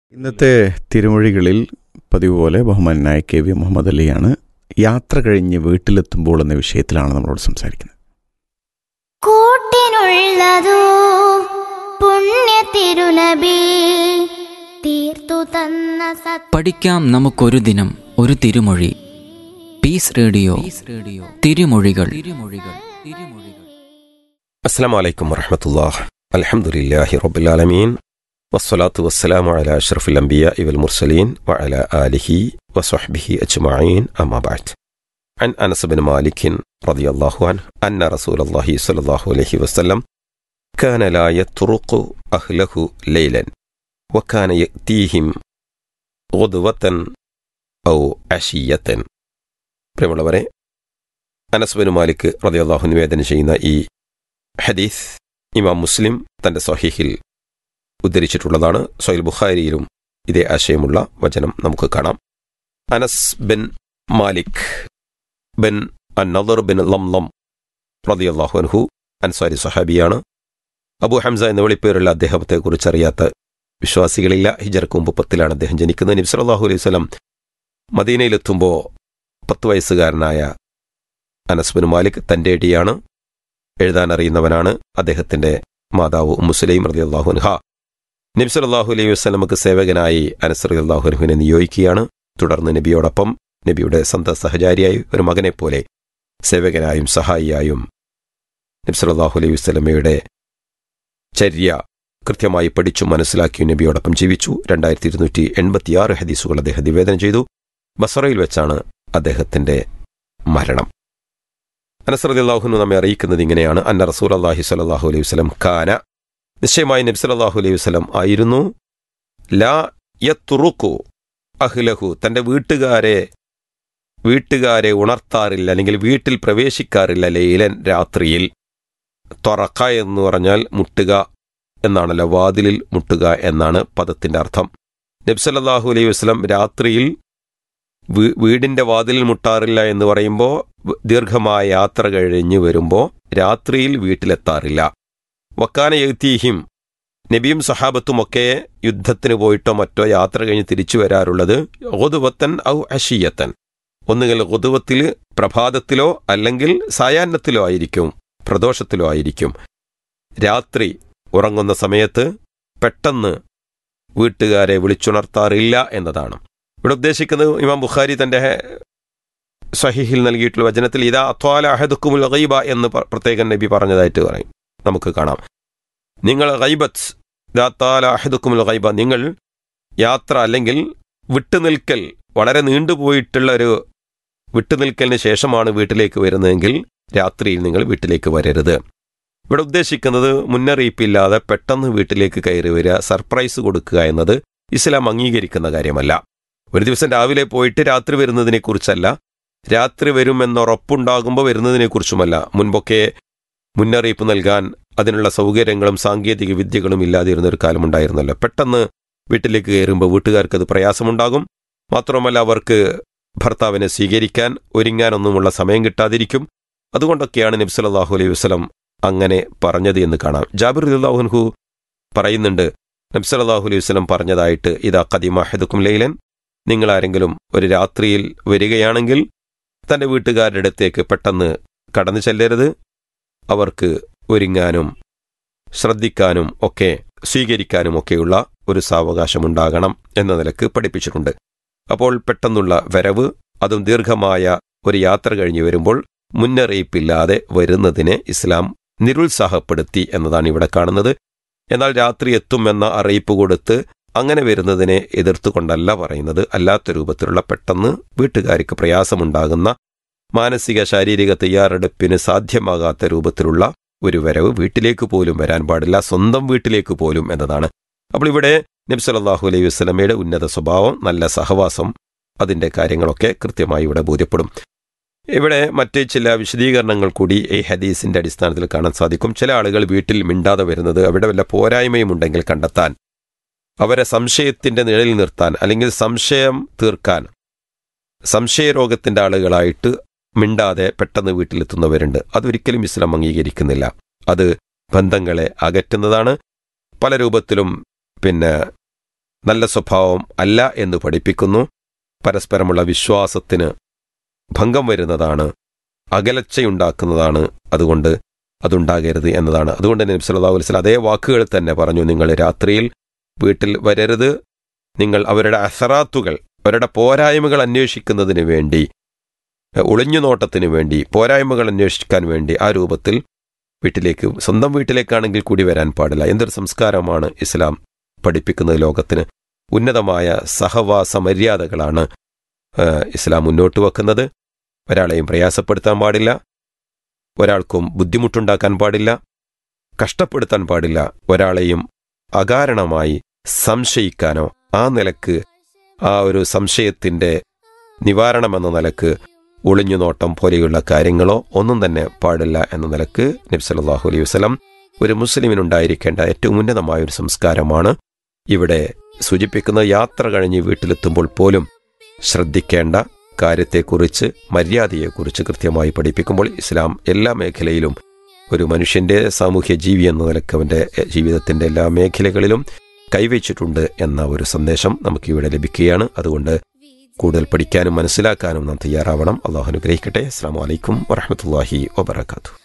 ഇന്നത്തെ തിരുമൊഴികളിൽ പതിവ് പോലെ ബഹുമാനായ കെ വി മുഹമ്മദ് അലിയാണ് യാത്ര കഴിഞ്ഞ് വീട്ടിലെത്തുമ്പോൾ എന്ന വിഷയത്തിലാണ് നമ്മളോട് സംസാരിക്കുന്നത് കൂട്ടിനുള്ളതോ പുണ്യ തിരുനബി തീർത്തു തന്ന സത് പഠിക്കാം നമുക്കൊരു ദിനം ഒരു തിരുമൊഴി പീസ് റേഡിയോ റേഡിയോ തിരുമൊഴികൾ തിരുമൊഴികൾ തിരുമൊഴികൾ السلام عليكم ورحمة الله الحمد لله رب العالمين والصلاة والسلام على أشرف الأنبياء والمرسلين وعلى آله وصحبه أجمعين أما بعد عن أنس بن مالك رضي الله عنه أن رسول الله صلى الله عليه وسلم كان لا يطرق أهله ليلا وكان يأتيهم غدوة أو عشية പ്രിയമുള്ളവരെ അനസ് ബിൻ മാലിക് റളിയല്ലാഹു നിവേദനം ചെയ്യുന്ന ഈ ഹദീസ് ഇമാം മുസ്ലിം തന്റെ സ്വഹീഹിൽ ഉദ്ധരിച്ചിട്ടുള്ളതാണ് സൊയിൽ ബുഖാരിയിലും ഇതേ ആശയമുള്ള വചനം നമുക്ക് കാണാം അനസ് ബിൻ മാലിക് ബിൻ അന്നദർ ബിൻ ലം ലം റളിയല്ലാഹു അൻഹു അൻസാരി സഹാബിയാണ് അബു ഹംസ എന്ന വിളിപ്പേരുള്ള അദ്ദേഹത്തെക്കുറിച്ച് അറിയാത്ത വിശ്വാസികളില്ല ഹിജർക്ക് മുമ്പ് പത്തിലാണ് അദ്ദേഹം ജനിക്കുന്നത് നബി സല്ലല്ലാഹു അലൈഹി വസല്ലം മദീനയിലെത്തുമ്പോൾ പത്ത് വയസ്സുകാരനായ അനസ് ബിൻ മാലിക് തന്റെ അടിയാണ് എഴുതാൻ അറിയുന്നവനാണ് അദ്ദേഹത്തിന്റെ മാതാവ് മുസ്ലിം റതി അള്ളാഹുൻഹ നബി സല്ലല്ലാഹു അലൈഹി വസ്ലമക്ക് സേവകനായി അനസ് റതി അള്ളാഹുൻഹുവിനെ നിയോഗിക്കുകയാണ് തുടർന്ന് നബിയോടൊപ്പം നബിയുടെ സന്ത സഹചാരിയായി ഒരു മകനെപ്പോലെ സേവകനായും സഹായിയായും നബി സല്ലല്ലാഹു അലൈഹി വസ്ലമയുടെ ചര്യ കൃത്യമായി പഠിച്ചു മനസ്സിലാക്കി നബിയോടൊപ്പം ജീവിച്ചു രണ്ടായിരത്തി ഇരുന്നൂറ്റി എൺപത്തിയാറ് ഹദീസുകൾ അദ്ദേഹം നിവേദനം ചെയ്തു ബസറയിൽ വെച്ചാണ് അദ്ദേഹത്തിന്റെ മരണം അനസ്രദി അള്ളാഹുനു നമ്മെ അറിയിക്കുന്നത് ഇങ്ങനെയാണ് അന്ന റസൂൽ അള്ളാഹി സ്വല്ലല്ലാഹു അലൈഹി വസല്ലം കാന നിശ്ചയമായി നബി സല്ലല്ലാഹു അലൈഹി വസല്ലം ആയിരുന്നു ലാ യത്തുറുക്കു അഹ്ലഹു തന്റെ വീട്ടുകാരെ വീട്ടുകാരെ ഉണർത്താറില്ല അല്ലെങ്കിൽ വീട്ടിൽ പ്രവേശിക്കാറില്ല ലൈലൻ രാത്രിയിൽ തൊറക്ക എന്ന് പറഞ്ഞാൽ മുട്ടുക എന്നാണല്ലോ വാതിലിൽ മുട്ടുക എന്നാണ് പദത്തിന്റെ അർത്ഥം നബി സല്ലല്ലാഹു അലൈഹി വസല്ലം രാത്രിയിൽ വീ- വീടിന്റെ വാതിലിൽ മുട്ടാറില്ല എന്ന് പറയുമ്പോൾ ദീർഘമായ യാത്ര കഴിഞ്ഞു വരുമ്പോൾ രാത്രിയിൽ വീട്ടിലെത്താറില്ല വക്കാന എഴുത്തീഹിം നബിയും സഹാബത്തുമൊക്കെ യുദ്ധത്തിന് പോയിട്ടോ മറ്റോ യാത്ര കഴിഞ്ഞ് തിരിച്ചു വരാറുള്ളത് ഒതുവത്തൻ ഔ അഷീയത്തൻ ഒന്നുകിൽ ഒതുവത്തിൽ പ്രഭാതത്തിലോ അല്ലെങ്കിൽ സായാഹ്നത്തിലോ ആയിരിക്കും പ്രദോഷത്തിലോ ആയിരിക്കും രാത്രി ഉറങ്ങുന്ന സമയത്ത് പെട്ടെന്ന് വീട്ടുകാരെ വിളിച്ചുണർത്താറില്ല എന്നതാണ് ഇവിടെ ഉദ്ദേശിക്കുന്നത് ഇമാം ബുഖാരി തന്റെ സഹിഹിൽ നൽകിയിട്ടുള്ള വചനത്തിൽ ഇതാ അത്വാല അഹദുക്കുമുൽ ഗൈബ എന്ന് പ- പ്രത്യേകം നബി പറഞ്ഞതായിട്ട് പറയും നമുക്ക് കാണാം നിങ്ങൾ ഗൈബത്ത് ഇതാ അത്വാല അഹദുക്കുമുൽ ഗൈബ നിങ്ങൾ യാത്ര അല്ലെങ്കിൽ വിട്ടുനിൽക്കൽ വളരെ നീണ്ടുപോയിട്ടുള്ള ഒരു വിട്ടുനിൽക്കലിന് ശേഷമാണ് വീട്ടിലേക്ക് വരുന്നതെങ്കിൽ രാത്രിയിൽ നിങ്ങൾ വീട്ടിലേക്ക് വരരുത് ഇവിടെ ഉദ്ദേശിക്കുന്നത് മുന്നറിയിപ്പില്ലാതെ പെട്ടെന്ന് വീട്ടിലേക്ക് കയറി വരിക സർപ്രൈസ് കൊടുക്കുക എന്നത് ഇസ്ലാം അംഗീകരിക്കുന്ന കാര്യമല്ല ഒരു ദിവസം രാവിലെ പോയിട്ട് രാത്രി വരുന്നതിനെക്കുറിച്ചല്ല രാത്രി വരുമെന്നുറപ്പുണ്ടാകുമ്പോൾ വരുന്നതിനെക്കുറിച്ചുമല്ല മുൻപൊക്കെ മുന്നറിയിപ്പ് നൽകാൻ അതിനുള്ള സൗകര്യങ്ങളും സാങ്കേതിക വിദ്യകളും ഇല്ലാതിരുന്ന ഒരു കാലമുണ്ടായിരുന്നല്ലോ പെട്ടെന്ന് വീട്ടിലേക്ക് കയറുമ്പോൾ വീട്ടുകാർക്ക് അത് പ്രയാസമുണ്ടാകും മാത്രമല്ല അവർക്ക് ഭർത്താവിനെ സ്വീകരിക്കാൻ ഒരുങ്ങാനൊന്നുമുള്ള സമയം കിട്ടാതിരിക്കും അതുകൊണ്ടൊക്കെയാണ് നബി സല്ലല്ലാഹു അലൈഹി വസല്ലം അങ്ങനെ പറഞ്ഞത് എന്ന് കാണാം ജാബിർ അള്ളാഹുൻഹു പറയുന്നുണ്ട് നബി സല്ലല്ലാഹു അലൈഹി വസല്ലം പറഞ്ഞതായിട്ട് ഇതാ ഖദിമാഹിദുക്കും ലൈലൻ നിങ്ങൾ ആരെങ്കിലും ഒരു രാത്രിയിൽ വരികയാണെങ്കിൽ തന്റെ വീട്ടുകാരുടെ അടുത്തേക്ക് പെട്ടെന്ന് കടന്നു ചെല്ലരുത് അവർക്ക് ഒരുങ്ങാനും ശ്രദ്ധിക്കാനും ഒക്കെ സ്വീകരിക്കാനും ഒക്കെയുള്ള ഒരു സാവകാശമുണ്ടാകണം എന്ന നിലക്ക് പഠിപ്പിച്ചിട്ടുണ്ട് അപ്പോൾ പെട്ടെന്നുള്ള വരവ് അതും ദീർഘമായ ഒരു യാത്ര കഴിഞ്ഞു വരുമ്പോൾ മുന്നറിയിപ്പില്ലാതെ വരുന്നതിനെ ഇസ്ലാം നിരുത്സാഹപ്പെടുത്തി എന്നതാണ് ഇവിടെ കാണുന്നത് എന്നാൽ രാത്രി എത്തുമെന്ന അറിയിപ്പ് കൊടുത്ത് അങ്ങനെ വരുന്നതിനെ എതിർത്തുകൊണ്ടല്ല പറയുന്നത് അല്ലാത്ത രൂപത്തിലുള്ള പെട്ടെന്ന് വീട്ടുകാർക്ക് പ്രയാസമുണ്ടാകുന്ന മാനസിക ശാരീരിക തയ്യാറെടുപ്പിന് സാധ്യമാകാത്ത രൂപത്തിലുള്ള ഒരു വരവ് വീട്ടിലേക്ക് പോലും വരാൻ പാടില്ല സ്വന്തം വീട്ടിലേക്ക് പോലും എന്നതാണ് അപ്പോൾ ഇവിടെ നബി സല്ലല്ലാഹു അലൈഹി വസല്ലമയുടെ ഉന്നത സ്വഭാവം നല്ല സഹവാസം അതിന്റെ കാര്യങ്ങളൊക്കെ കൃത്യമായി ഇവിടെ ബോധ്യപ്പെടും ഇവിടെ മറ്റ് ചില വിശദീകരണങ്ങൾ കൂടി ഈ ഹദീസിന്റെ അടിസ്ഥാനത്തിൽ കാണാൻ സാധിക്കും ചില ആളുകൾ വീട്ടിൽ മിണ്ടാതെ വരുന്നത് അവിടെ വല്ല പോരായ്മയും ഉണ്ടെങ്കിൽ കണ്ടെത്താൻ അവരെ സംശയത്തിന്റെ നിഴലിൽ നിർത്താൻ അല്ലെങ്കിൽ സംശയം തീർക്കാൻ സംശയരോഗത്തിന്റെ ആളുകളായിട്ട് മിണ്ടാതെ പെട്ടെന്ന് വീട്ടിലെത്തുന്നവരുണ്ട് അതൊരിക്കലും ഇസ്ലാം അംഗീകരിക്കുന്നില്ല അത് ബന്ധങ്ങളെ അകറ്റുന്നതാണ് പല രൂപത്തിലും പിന്നെ നല്ല സ്വഭാവം അല്ല എന്ന് പഠിപ്പിക്കുന്നു പരസ്പരമുള്ള വിശ്വാസത്തിന് ഭംഗം വരുന്നതാണ് അകലച്ചയുണ്ടാക്കുന്നതാണ് അതുകൊണ്ട് അതുണ്ടാകരുത് എന്നതാണ് അതുകൊണ്ട് തന്നെ നബി സല്ലല്ലാഹു അലൈഹി വസല്ലം അതേ വാക്കുകൾ തന്നെ പറഞ്ഞു നിങ്ങൾ രാത്രിയിൽ വീട്ടിൽ വരരുത് നിങ്ങൾ അവരുടെ അസറാത്തുകൾ അവരുടെ പോരായ്മകൾ അന്വേഷിക്കുന്നതിന് വേണ്ടി എഹ്, ഒളിഞ്ഞുനോട്ടത്തിന് വേണ്ടി പോരായ്മകൾ അന്വേഷിക്കാൻ വേണ്ടി ആ രൂപത്തിൽ വീട്ടിലേക്ക് സ്വന്തം വീട്ടിലേക്കാണെങ്കിൽ കൂടി വരാൻ പാടില്ല എന്തൊരു സംസ്കാരമാണ് ഇസ്ലാം പഠിപ്പിക്കുന്നത് ലോകത്തിന് ഉന്നതമായ സഹവാസ മര്യാദകളാണ് ഏഹ്, ഇസ്ലാം മുന്നോട്ട് വെക്കുന്നത് ഒരാളെയും പ്രയാസപ്പെടുത്താൻ പാടില്ല ഒരാൾക്കും ബുദ്ധിമുട്ടുണ്ടാക്കാൻ പാടില്ല കഷ്ടപ്പെടുത്താൻ പാടില്ല ഒരാളെയും അകാരണമായി സംശയിക്കാനോ ആ നിലക്ക് ആ ഒരു സംശയത്തിന്റെ നിവാരണമെന്ന നിലക്ക് ഒളിഞ്ഞുനോട്ടം പോലെയുള്ള കാര്യങ്ങളോ ഒന്നും തന്നെ പാടില്ല എന്ന നിലക്ക് നബി സല്ലല്ലാഹു അലൈഹി വസല്ലം ഒരു മുസ്ലിമിനുണ്ടായിരിക്കേണ്ട ഏറ്റവും ഉന്നതമായ ഒരു സംസ്കാരമാണ് ഇവിടെ സൂചിപ്പിക്കുന്ന യാത്ര കഴിഞ്ഞ് വീട്ടിലെത്തുമ്പോൾ പോലും ശ്രദ്ധിക്കേണ്ട കാര്യത്തെക്കുറിച്ച് മര്യാദയെക്കുറിച്ച് കൃത്യമായി പഠിപ്പിക്കുമ്പോൾ ഇസ്ലാം എല്ലാ മേഖലയിലും ഒരു മനുഷ്യന്റെ സാമൂഹ്യ ജീവി എന്ന നിലക്ക് അവന്റെ ജീവിതത്തിന്റെ എല്ലാ മേഖലകളിലും കൈവച്ചിട്ടുണ്ട് എന്ന ഒരു സന്ദേശം നമുക്ക് ഇവിടെ ലഭിക്കുകയാണ് അതുകൊണ്ട് കൂടുതൽ പഠിക്കാനും മനസ്സിലാക്കാനും നാം തയ്യാറാവണം അള്ളാഹു അനുഗ്രഹിക്കട്ടെ അസ്സാം വലൈക്കും വറഹമത്തല്ലാഹി വബർക്കാത്തു